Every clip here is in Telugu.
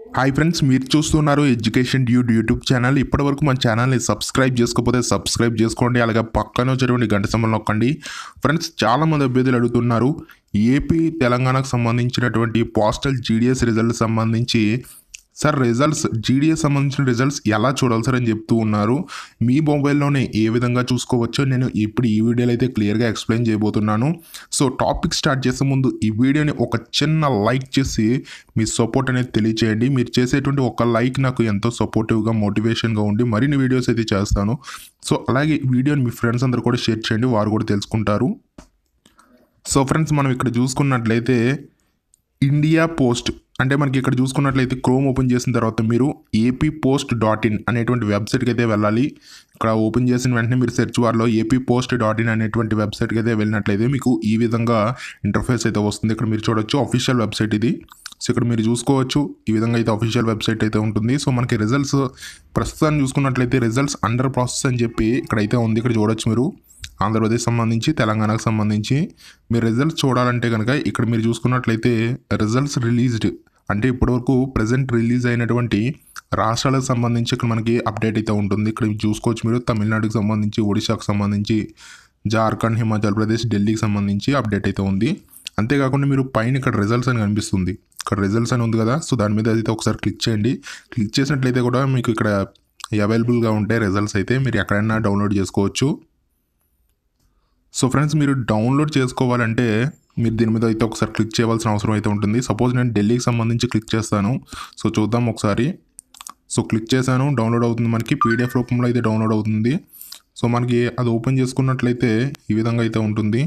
హాయ్ ఫ్రెండ్స్ మీరు చూస్తున్నారు ఎడ్యుకేషన్ డ్యూడ్ యూట్యూబ్ ఛానల్ ఇప్పటివరకు మన ఛానల్ని సబ్స్క్రైబ్ చేసుకోకపోతే సబ్స్క్రైబ్ చేసుకోండి అలాగే పక్కన వచ్చేటువంటి గంట సంబంధం నొక్కండి ఫ్రెండ్స్ చాలామంది అభ్యర్థులు అడుగుతున్నారు ఏపీ తెలంగాణకు సంబంధించినటువంటి పోస్టల్ జీడిఎస్ రిజల్ట్ సంబంధించి సార్ రిజల్ట్స్ జీడిఎస్ సంబంధించిన రిజల్ట్స్ ఎలా చూడాలి సార్ అని చెప్తూ ఉన్నారు మీ మొబైల్లోనే ఏ విధంగా చూసుకోవచ్చో నేను ఇప్పుడు ఈ వీడియోలో అయితే క్లియర్గా ఎక్స్ప్లెయిన్ చేయబోతున్నాను సో టాపిక్ స్టార్ట్ చేసే ముందు ఈ వీడియోని ఒక చిన్న లైక్ చేసి మీ సపోర్ట్ అనేది తెలియచేయండి మీరు చేసేటువంటి ఒక లైక్ నాకు ఎంతో సపోర్టివ్గా మోటివేషన్గా ఉండి మరిన్ని వీడియోస్ అయితే చేస్తాను సో అలాగే ఈ వీడియోని మీ ఫ్రెండ్స్ అందరూ కూడా షేర్ చేయండి వారు కూడా తెలుసుకుంటారు సో ఫ్రెండ్స్ మనం ఇక్కడ చూసుకున్నట్లయితే ఇండియా పోస్ట్ అంటే మనకి ఇక్కడ చూసుకున్నట్లయితే క్రోమ్ ఓపెన్ చేసిన తర్వాత మీరు ఏపీ పోస్ట్ డాట్ ఇన్ అనేటువంటి వెబ్సైట్కి అయితే వెళ్ళాలి ఇక్కడ ఓపెన్ చేసిన వెంటనే మీరు సెర్చ్ బార్లో ఏపీ పోస్ట్ డాట్ ఇన్ అనేటువంటి వెబ్సైట్కి అయితే వెళ్ళినట్లయితే మీకు ఈ విధంగా ఇంటర్ఫేస్ అయితే వస్తుంది ఇక్కడ మీరు చూడొచ్చు అఫీషియల్ వెబ్సైట్ ఇది సో ఇక్కడ మీరు చూసుకోవచ్చు ఈ విధంగా అయితే అఫీషియల్ వెబ్సైట్ అయితే ఉంటుంది సో మనకి రిజల్ట్స్ ప్రస్తుతాన్ని చూసుకున్నట్లయితే రిజల్ట్స్ అండర్ ప్రాసెస్ అని చెప్పి ఇక్కడైతే ఉంది ఇక్కడ చూడొచ్చు మీరు ఆంధ్రప్రదేశ్ సంబంధించి తెలంగాణకు సంబంధించి మీరు రిజల్ట్స్ చూడాలంటే కనుక ఇక్కడ మీరు చూసుకున్నట్లయితే రిజల్ట్స్ రిలీజ్డ్ అంటే ఇప్పటివరకు ప్రజెంట్ రిలీజ్ అయినటువంటి రాష్ట్రాలకు సంబంధించి ఇక్కడ మనకి అప్డేట్ అయితే ఉంటుంది ఇక్కడ చూసుకోవచ్చు మీరు తమిళనాడుకి సంబంధించి ఒడిశాకు సంబంధించి జార్ఖండ్ హిమాచల్ ప్రదేశ్ ఢిల్లీకి సంబంధించి అప్డేట్ అయితే ఉంది అంతేకాకుండా మీరు పైన ఇక్కడ రిజల్ట్స్ అని కనిపిస్తుంది ఇక్కడ రిజల్ట్స్ అని ఉంది కదా సో దాని మీద అయితే ఒకసారి క్లిక్ చేయండి క్లిక్ చేసినట్లయితే కూడా మీకు ఇక్కడ అవైలబుల్గా ఉంటే రిజల్ట్స్ అయితే మీరు ఎక్కడైనా డౌన్లోడ్ చేసుకోవచ్చు సో ఫ్రెండ్స్ మీరు డౌన్లోడ్ చేసుకోవాలంటే మీరు దీని మీద అయితే ఒకసారి క్లిక్ చేయవలసిన అవసరం అయితే ఉంటుంది సపోజ్ నేను ఢిల్లీకి సంబంధించి క్లిక్ చేస్తాను సో చూద్దాం ఒకసారి సో క్లిక్ చేశాను డౌన్లోడ్ అవుతుంది మనకి పీడిఎఫ్ రూపంలో అయితే డౌన్లోడ్ అవుతుంది సో మనకి అది ఓపెన్ చేసుకున్నట్లయితే ఈ విధంగా అయితే ఉంటుంది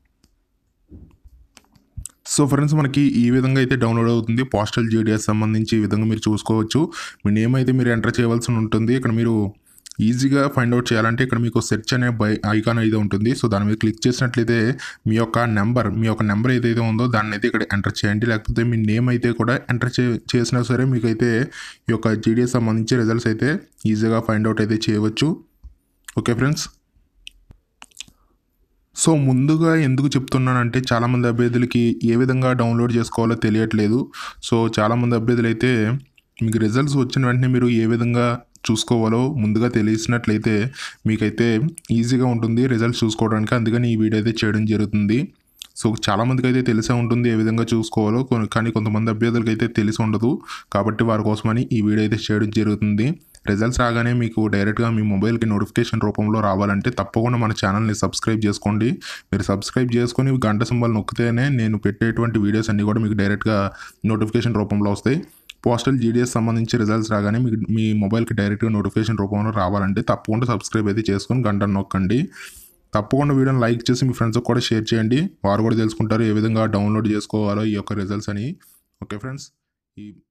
సో ఫ్రెండ్స్ మనకి ఈ విధంగా అయితే డౌన్లోడ్ అవుతుంది పోస్టల్ జీడిఎస్ సంబంధించి ఈ విధంగా మీరు చూసుకోవచ్చు మీ నేమ్ అయితే మీరు ఎంటర్ చేయవలసి ఉంటుంది ఇక్కడ మీరు ఈజీగా ఫైండ్ అవుట్ చేయాలంటే ఇక్కడ మీకు సెర్చ్ అనే బై ఐకాన్ అయితే ఉంటుంది సో దాని మీద క్లిక్ చేసినట్లయితే మీ యొక్క నెంబర్ మీ యొక్క నెంబర్ ఏదైతే ఉందో దాన్ని అయితే ఇక్కడ ఎంటర్ చేయండి లేకపోతే మీ నేమ్ అయితే కూడా ఎంటర్ చే చేసినా సరే మీకు అయితే ఈ యొక్క జీడిఎస్ సంబంధించి రిజల్ట్స్ అయితే ఈజీగా ఫైండ్ అవుట్ అయితే చేయవచ్చు ఓకే ఫ్రెండ్స్ సో ముందుగా ఎందుకు చెప్తున్నానంటే చాలామంది అభ్యర్థులకి ఏ విధంగా డౌన్లోడ్ చేసుకోవాలో తెలియట్లేదు సో చాలామంది అభ్యర్థులు అయితే మీకు రిజల్ట్స్ వచ్చిన వెంటనే మీరు ఏ విధంగా చూసుకోవాలో ముందుగా తెలిసినట్లయితే మీకైతే ఈజీగా ఉంటుంది రిజల్ట్స్ చూసుకోవడానికి అందుకని ఈ వీడియో అయితే చేయడం జరుగుతుంది సో చాలామందికి అయితే తెలిసే ఉంటుంది ఏ విధంగా చూసుకోవాలో కొ- కానీ కొంతమంది అభ్యర్థులకి అయితే తెలిసి ఉండదు కాబట్టి వారి కోసమని ఈ వీడియో అయితే చేయడం జరుగుతుంది రిజల్ట్స్ రాగానే మీకు డైరెక్ట్గా మీ మొబైల్కి నోటిఫికేషన్ రూపంలో రావాలంటే తప్పకుండా మన ఛానల్ని సబ్స్క్రైబ్ చేసుకోండి మీరు సబ్స్క్రైబ్ చేసుకొని గంట సింబల్ నొక్కితేనే నేను పెట్టేటువంటి వీడియోస్ అన్నీ కూడా మీకు డైరెక్ట్గా నోటిఫికేషన్ రూపంలో వస్తాయి పోస్టల్ జీడిఎస్ సంబంధించి రిజల్ట్స్ రాగానే మీకు మీ మొబైల్కి డైరెక్ట్గా నోటిఫికేషన్ రూపంలో రావాలంటే తప్పకుండా సబ్స్క్రైబ్ అయితే చేసుకొని గంట నొక్కండి తప్పకుండా వీడియోని లైక్ చేసి మీ ఫ్రెండ్స్కి కూడా షేర్ చేయండి వారు కూడా తెలుసుకుంటారు ఏ విధంగా డౌన్లోడ్ చేసుకోవాలో ఈ యొక్క రిజల్ట్స్ అని ఓకే ఫ్రెండ్స్ ఈ